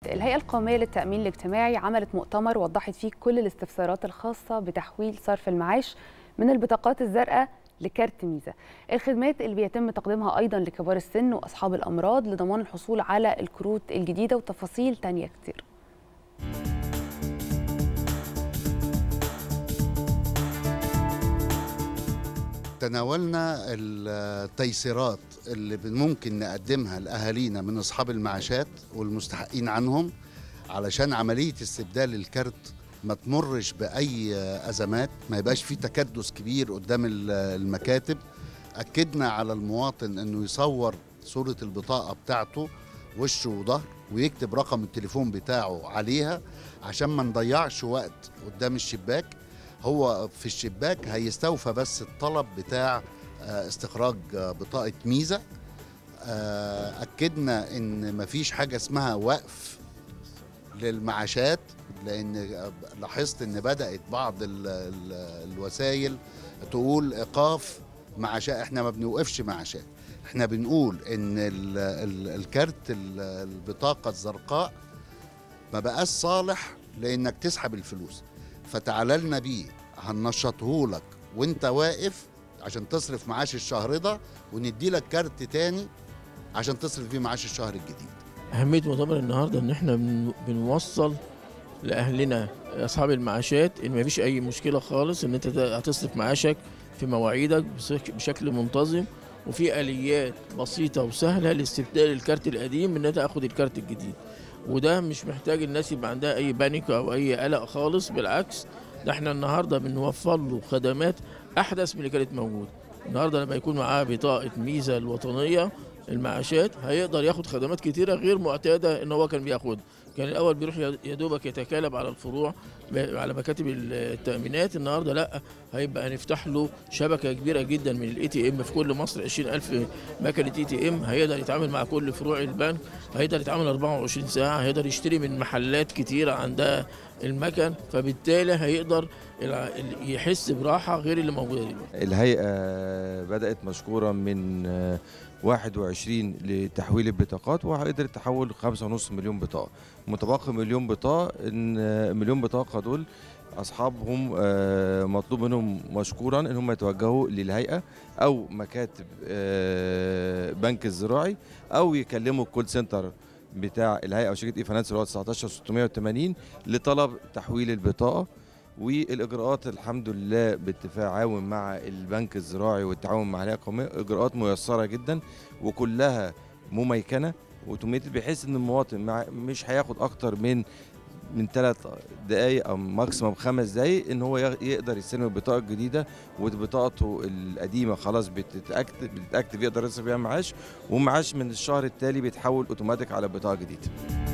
الهيئة القومية للتأمين الاجتماعي عملت مؤتمر وضحت فيه كل الاستفسارات الخاصة بتحويل صرف المعاش من البطاقات الزرقاء لكارت ميزة الخدمات اللي بيتم تقديمها أيضا لكبار السن وأصحاب الأمراض لضمان الحصول على الكروت الجديدة وتفاصيل تانية كتير تناولنا التيسيرات اللي ممكن نقدمها لأهالينا من أصحاب المعاشات والمستحقين عنهم علشان عملية استبدال الكارت ما تمرش بأي أزمات ما يبقاش في تكدس كبير قدام المكاتب أكدنا على المواطن أنه يصور صورة البطاقة بتاعته وشه وظهر ويكتب رقم التليفون بتاعه عليها عشان ما نضيعش وقت قدام الشباك هو في الشباك هيستوفى بس الطلب بتاع استخراج بطاقة ميزة أكدنا إن مفيش حاجة اسمها وقف للمعاشات لأن لاحظت إن بدأت بعض ال ال الوسائل تقول إيقاف معاشات إحنا ما بنوقفش معاشات إحنا بنقول إن ال ال الكارت البطاقة الزرقاء ما بقاش صالح لإنك تسحب الفلوس فتعالى لنا بيه هننشطه لك وانت واقف عشان تصرف معاش الشهر ده وندي لك كارت تاني عشان تصرف بيه معاش الشهر الجديد أهمية مؤتمر النهارده إن إحنا بنوصل لأهلنا أصحاب المعاشات إن مفيش أي مشكلة خالص إن أنت هتصرف معاشك في مواعيدك بشكل منتظم وفي آليات بسيطة وسهلة لاستبدال الكارت القديم إن أنت تاخد الكارت الجديد وده مش محتاج الناس يبقى عندها اي بانيك او اي قلق خالص بالعكس ده احنا النهارده بنوفر له خدمات احدث من اللي كانت موجوده النهارده لما يكون معاه بطاقه ميزه الوطنيه المعاشات هيقدر ياخد خدمات كتيره غير معتاده ان هو كان بياخدها كان الاول بيروح يا دوبك يتكالب على الفروع على مكاتب التامينات النهارده لا هيبقى هنفتح له شبكه كبيره جدا من الاي تي ام في كل مصر 20000 مكنه اي تي ام هيقدر يتعامل مع كل فروع البنك هيقدر يتعامل 24 ساعه هيقدر يشتري من محلات كتيره عندها المكن فبالتالي هيقدر يحس براحه غير اللي موجوده دلوقتي الهيئه بدات مشكوره من 21 لتحويل البطاقات وقدرت تحول 5.5 مليون بطاقه متبقي مليون بطاقه ان مليون بطاقه دول اصحابهم مطلوب منهم مشكورا ان هم يتوجهوا للهيئه او مكاتب بنك الزراعي او يكلموا الكول سنتر بتاع الهيئه او شركه اي فاينانس اللي هو 19680 لطلب تحويل البطاقه والاجراءات الحمد لله بالتعاون مع البنك الزراعي والتعاون مع الهيئه القوميه اجراءات ميسره جدا وكلها مميكنه اوتوميتد بحيث ان المواطن مش هياخد اكتر من من ثلاث دقائق او ماكسيموم خمس دقائق ان هو يقدر يستلم البطاقه الجديده وبطاقته القديمه خلاص بتتاكتف بتتاكتف يقدر يصرف بيها معاش ومعاش من الشهر التالي بيتحول اوتوماتيك على بطاقه جديده